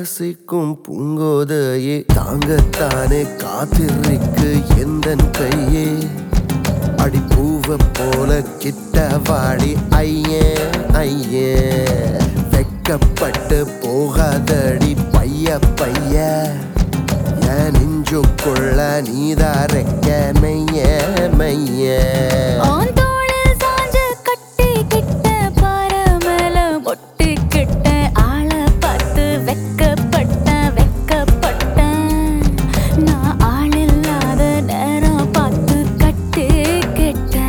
ரசிக்கும் பூங்கோதையே தாங்கத்தானே காத்திருக்கு எந்தன் கையே அடி பூவ போல கிட்ட வாடி ஐயே ஐயே வெக்கப்பட்டு போகாதடி பைய பைய என் நெஞ்சுக்குள்ள நீதான் ரெக்க மைய மைய ஆன் தோளில் சாஞ்சு கட்டிக்கிட்ட பாறை மேல ஒட்டிக்கிட்ட ஆளை பார்த்து வெக்கப்பட்டேன், வெக்கப்பட்டேன். நான் ஆள் இல்லாத நேரம் பார்த்து கட்டிக்கிட்டேன்.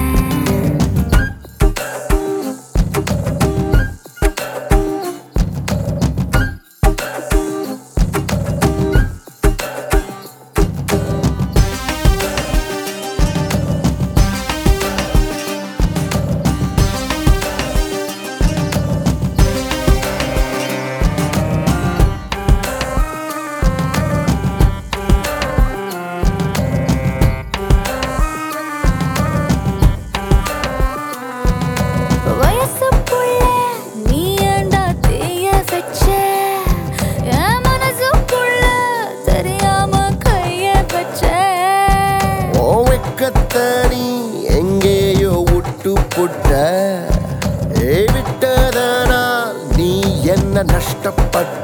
வயசுக்குள்ள நீ ஏன்டா தீய வச்ச? என் மனசுக்குள்ள தெரியாம கைய வச்ச. ஓ வெக்கத்தனி எங்கேயோ விட்டு புட்ட ஏ விட்டதனால் நீ என்ன நஷ்டப்பட்ட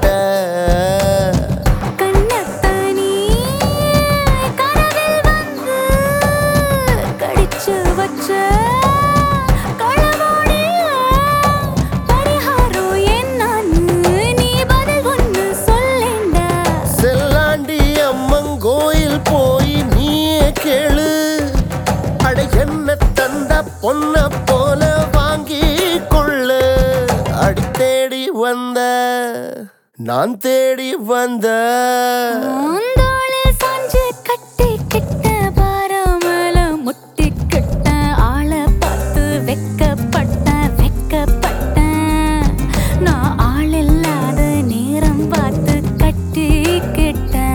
கண்ணத்தனி கனவில் வந்து கடிச்சு வச்ச. களவாடிய பரிகாரம் என்னன்னு நீ பதில் ஒண்ணு சொல்லேண்டா. செல்லாண்டி அம்மன் கோயில் போய் நீயே கேளு அட என்ன தந்த பொன்ன போல வாங்கி கொள்ளு அடி தேடி வந்த நான் தேடி வந்த ஆந்தோளில் சாஞ்சு கட்டிக்கிட்ட பாறை மேல முட்டிக்கிட்ட ஆளை பார்த்து வெக்கப்பட்டேன், வெக்கப்பட்டேன். நான் ஆள் இல்லாத நேரம் பார்த்து கட்டிக்கிட்டேன்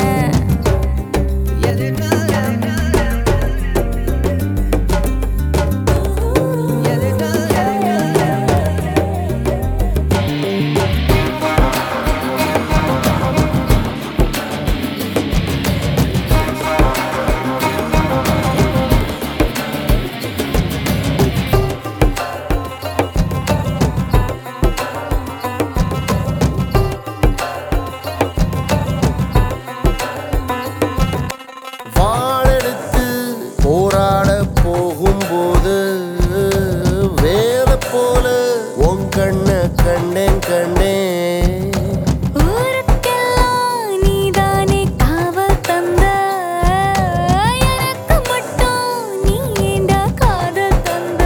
வாழெடுத்து போராட போகும்போது வேற போல உன் கண்ண கண்டேன் கண்டேன் ஊருக்கெல்லாம் நீதானே காவல் தந்த எனக்கு மட்டும் நீ ஏண்டா காதல் தந்த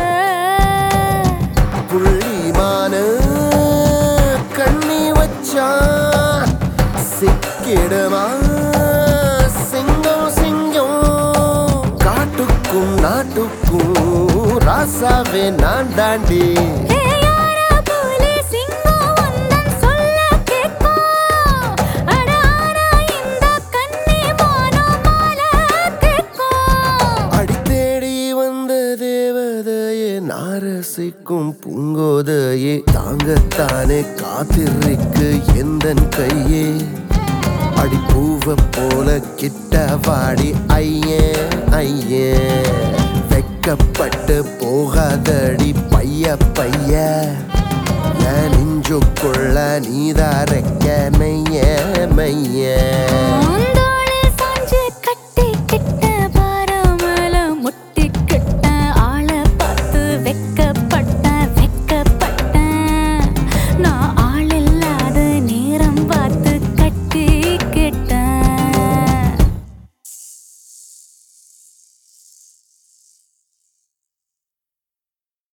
புள்ளிமான கண்ணி வச்சான் சிக்கிடுமா சிங்கம் சிங்கம் காட்டுக்கும் நாட்டுக்கும் ராசாவே நான் தாண்டி ஏ யாரா போலே சிங்கம் வந்தன் சொல்ல கேட்கும் அட ஆரா இந்த கண்ணே வானம் மாலை கேட்கும் அடி தேடி வந்த தேவதையே நாரசிக்கும் பூங்கோதையே தாங்கத்தானே காத்திருக்கு எந்தன் கையே அடி பூவ போல கிட்ட வாடி ஐயே ஐயே வெக்கப்பட்டு போகாதடி பைய பைய என் நெஞ்சுக்குள்ள நீதான் ரெக்க மெய்ய